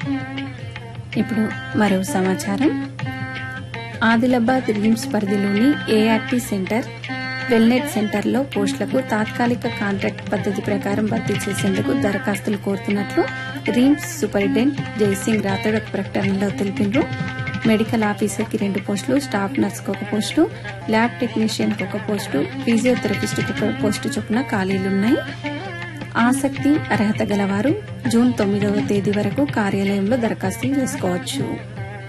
ఇప్పుడు మరో సమాచారం ఆదిలాబాద్ రిమ్స్ పరిధిలోని ఏఆర్టీ సెంటర్ వెల్నెట్ సెంటర్లో పోస్టులకు తాత్కాలిక కాంట్రాక్ట్ పద్ధతి ప్రకారం భర్తీ చేసేందుకు దరఖాస్తులు కోరుతున్నట్లు రిమ్స్ సూపరింటెండెంట్ జయసింగ్ రాథోడ్ ఒక ప్రకటనలో తెలిపిండ్రు మెడికల్ ఆఫీసర్కి రెండు పోస్టులు స్టాఫ్ నర్స్కి ఒక పోస్టు ల్యాబ్ టెక్నీషియన్కి ఒక పోస్టు ఫిజియోథెరపిస్ట్కి ఒక పోస్టు చొప్పున ఖాళీలున్నాయి ఆసక్తి అర్హత గలవారు జూన్ తొమ్మిదవ తేదీ వరకు కార్యాలయంలో దరఖాస్తులు చేసుకోవచ్చు